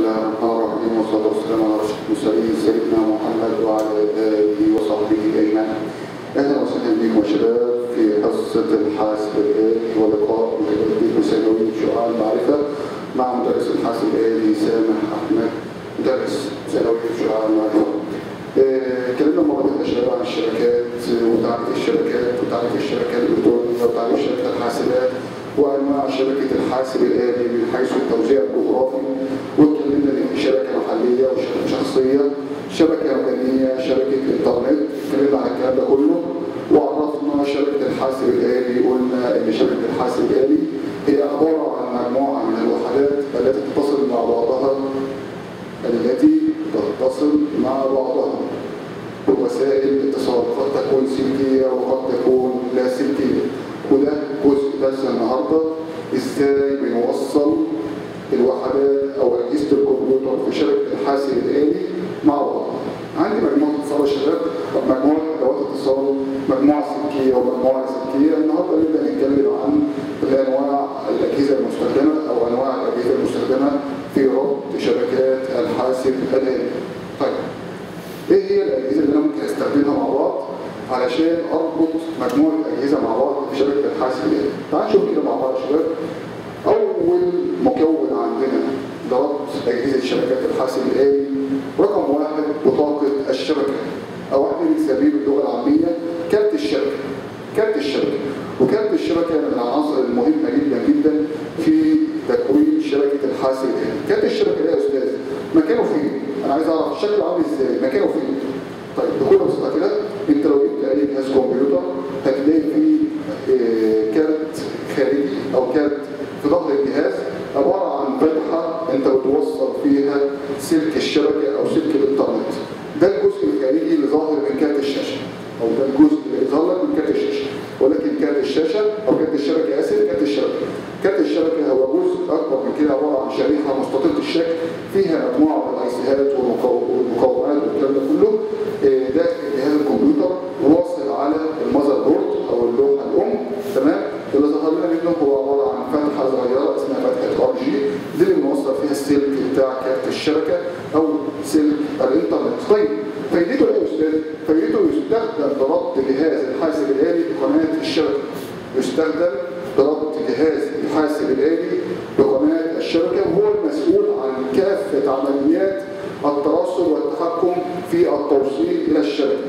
الله الرحمن الرحيم والصلاة والسلام على أشرف المرسلين سيدنا محمد وعلى آله وصحبه أجمعين. أهلا وسهلا بكم يا شباب في حصة الحاسب الآلي ولقاء متجدد بثانوي شعاع المعرفة مع مدرس الحاسب الآلي سامح أحمد مدرس ثانوي شعاع المعرفة. آه، اتكلمنا المرة اللي فاتت يا شباب عن الشبكات وتعريف الشبكات وتعريف الشبكات الإلكترونية وتعريف شبكة الحاسبات وانواع شبكه الحاسب الالي من حيث التوزيع الجغرافي واتكلمنا ان في شبكه محليه وشبكه شخصيه شبكه مدنيه شبكه انترنت اتكلمنا عن الكلام ده كله وعرفنا شبكه الحاسب الالي قلنا ان شبكه الحاسب الالي هي عباره عن مجموعه من الوحدات التي تتصل مع بعضها التي تتصل مع بعضها بوسائل اتصال قد تكون سلكيه وقد تكون لا سلكيه وده جزء درس النهارده ازاي بنوصل الوحدات او اجهزه الكمبيوتر في شبكه الحاسب الالي مع بعض. عندي مجموعه اتصال يا شباب مجموعه ادوات اتصال مجموعه سلكيه ومجموعه سلكيه النهارده نبدا نتكلم عن انواع الاجهزه المستخدمه او انواع الاجهزه المستخدمه في ربط شبكات الحاسب الالي. طيب ايه هي الاجهزه اللي انا ممكن استخدمها مع بعض علشان اربط مجموعه اجهزه مع بعض في شبكه الحاسب الالي. تعال نشوف كده مع بعض يا شباب. اول مكون عندنا لربط اجهزه شبكات الحاسب الالي رقم واحد بطاقه الشبكه او احنا بنسميه باللغه العاميه كارت الشبكه. كارت الشبكه وكارت الشبكه من العناصر المهمه جدا جدا في تكوين شبكه الحاسب الالي. كارت الشبكه ده يا استاذ مكانه فين؟ انا عايز اعرف الشكل عامل ازاي؟ مكانه فين؟ طيب بكل بساطه كده انت لو جبت اي جهاز كمبيوتر هتلاقي فيه آه، كارت خارجي او كارت في ظهر الجهاز عباره عن فتحه انت بتوصل فيها سلك الشبكه او سلك الانترنت ده الجزء الخارجي اللي ظاهر من كارت الشاشه او ده الجزء اللي ظاهر لك من كارت الشاشه ولكن كارت الشاشه او كارت الشبكه اسف كارت الشبكه كارت الشبكه هو جزء اكبر من كده عباره عن شريحه مستطيله الشكل فيها مجموعه من الايسيهات والمقاومات والكلام ده كله آه، داخل جهاز الكمبيوتر واصل على المذر بورد او اللوحه الام تمام اللي ظهر لنا منه هو عباره عن فتحه صغيره اسمها فتحه ار جي دي اللي بنوصل فيها السلك بتاع كارت الشبكه او سلك الانترنت طيب فايدته ايه يا استاذ؟ فايدته يستخدم لربط جهاز الحاسب الالي بقناه الشبكه يستخدم لربط جهاز الحاسب الالي بقناه الشبكه وهو المسؤول عن كافه عمليات التواصل والتحكم في التوصيل الى الشبكه.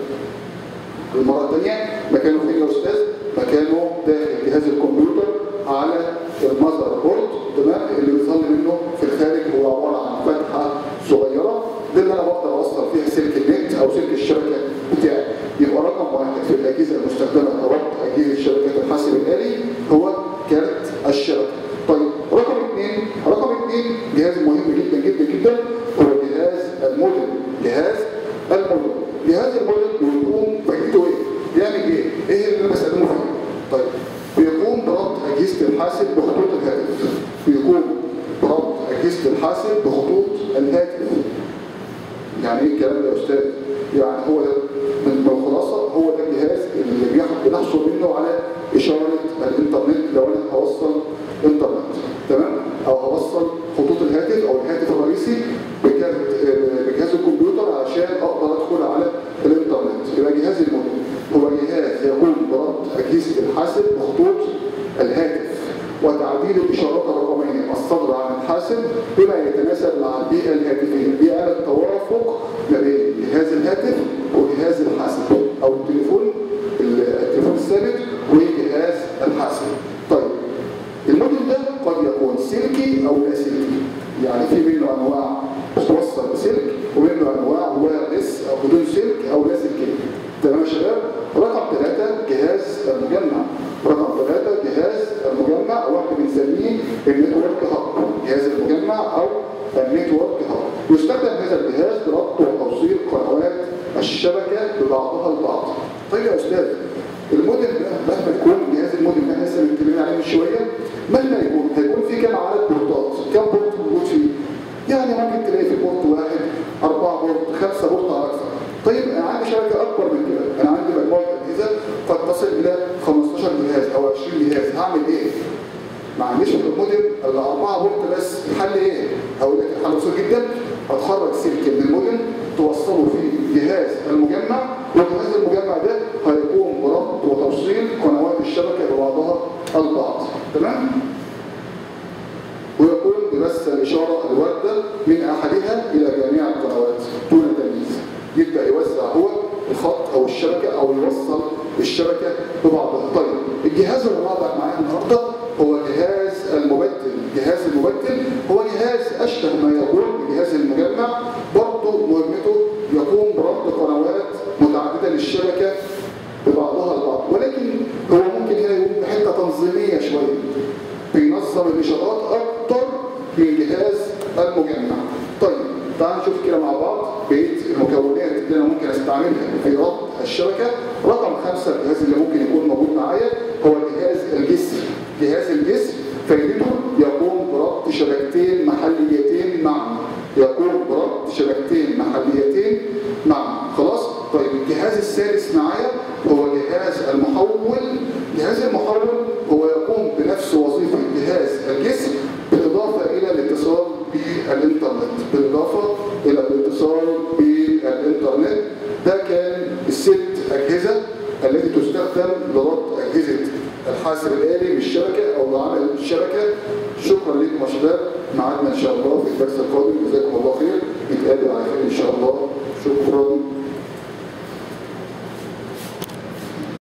المره الثانيه مكانه فين يا استاذ؟ مكانه داخل جهاز الكمبيوتر على المذر بورد تمام اللي بيظهر منه في الخارج هو عباره عن فتحه صغيره دي اللي انا بقدر اوصل فيها سلك النت او سلك الشبكه بتاعي يبقى رقم واحد في الاجهزه المستخدمه لربط اجهزه شبكه الحاسب الالي هو كارت الشبكه. طيب رقم اثنين رقم اثنين جهاز مهم جدا جدا جدا هو جهاز المودم جهاز المودم جهاز المودم بيقوم فايدته ايه؟ بيعمل ايه؟ ايه اللي انا بستخدمه فيه؟ طيب بيقوم بربط اجهزه الحاسب بخطوط الهاتف بيقوم بربط اجهزه الحاسب بخطوط الهاتف يعني ايه الكلام ده يا استاذ؟ يعني هو ده من الخلاصه هو ده الجهاز اللي بياخد بنحصل منه على اشاره الانترنت لو انا هوصل انترنت تمام؟ او هوصل خطوط الهاتف او الهاتف الرئيسي بكارت آه، بجهاز الكمبيوتر عشان اقدر ادخل على الانترنت يبقى جهاز المودم هو جهاز يقوم بربط اجهزه الحاسب بخطوط الهاتف وتعديل الاشارات الرقميه الصادره عن الحاسب بما يتناسب مع البيئه الهاتفيه، البيئه التوافق ما بين جهاز الهاتف وجهاز الحاسب او التليفون التليفون الثابت وجهاز الحاسب. طيب الموديل ده قد يكون سلكي او لا سلكي، يعني في منه انواع توصل بسلك ومنه انواع وايرلس او بدون سلك او لا سلكي. تمام يا شباب؟ رقم ثلاثة جهاز المجمع رقم ثلاثة جهاز المجمع او احنا بنسميه النتورك هاب جهاز المجمع او النتورك هاب يستخدم هذا الجهاز لربط وتوصيل قنوات الشبكة ببعضها البعض طيب يا استاذ المودم ده مهما يكون جهاز المودم اللي احنا لسه متكلمين عليه من شويه مهما يكون هيكون فيه كام عدد بورتات كام بورت موجود فيه يعني ممكن تلاقي في بورت واحد أربعة بورت خمسة بورت أو أكثر طيب أنا عندي شبكة أكبر من كده أنا عندي مجموعة أجهزة قد تصل إلى 15 جهاز أو 20 جهاز هعمل إيه؟ ما عنديش في المودم إلا أربعة بورت بس الحل إيه؟ هقول لك الحل بسيط جدا هتخرج سلك من المودم توصله في جهاز المجمع وجهاز المجمع ده هيقوم بربط وتوصيل قنوات الشبكه ببعضها البعض تمام؟ ويقوم ببث الإشارة الواردة من أحدها إلى جميع القنوات دون تمييز يبدأ يوزع هو الخط أو الشبكة أو يوصل الشبكة ببعضها طيب الجهاز اللي وضعك معايا النهاردة هو جهاز المبدل جهاز المبدل هو جهاز أشبه ما يقول بجهاز المجمع برضه مهمته يقوم بربط قنوات متعددة للشبكة ببعضها البعض ولكن هو ممكن هنا يقوم بحتة تنظيمية شوية بينظم الاشارات اكتر من جهاز المجمع طيب تعال نشوف كده مع بعض بقيه المكونات اللي انا ممكن استعملها في ربط الشبكه رقم خمسه الجهاز اللي ممكن يكون موجود معايا هو جهاز الجسر جهاز الجسر فائدته يقوم بربط شبكتين محليتين معا يقوم بربط شبكتين محليتين معا خلاص طيب الجهاز الثالث معايا هو جهاز المحول جهاز المحول هو يقوم بنفس وظيفة جهاز الجسم بالإضافة إلى الاتصال بالإنترنت بالإضافة إلى الاتصال بالإنترنت ده كان الست أجهزة التي تستخدم لربط أجهزة الحاسب الآلي بالشبكة أو لعمل الشبكة شكرا لكم يا شباب معادنا إن شاء الله في الدرس القادم جزاكم الله خير نتقابل على خير إن شاء الله شكرا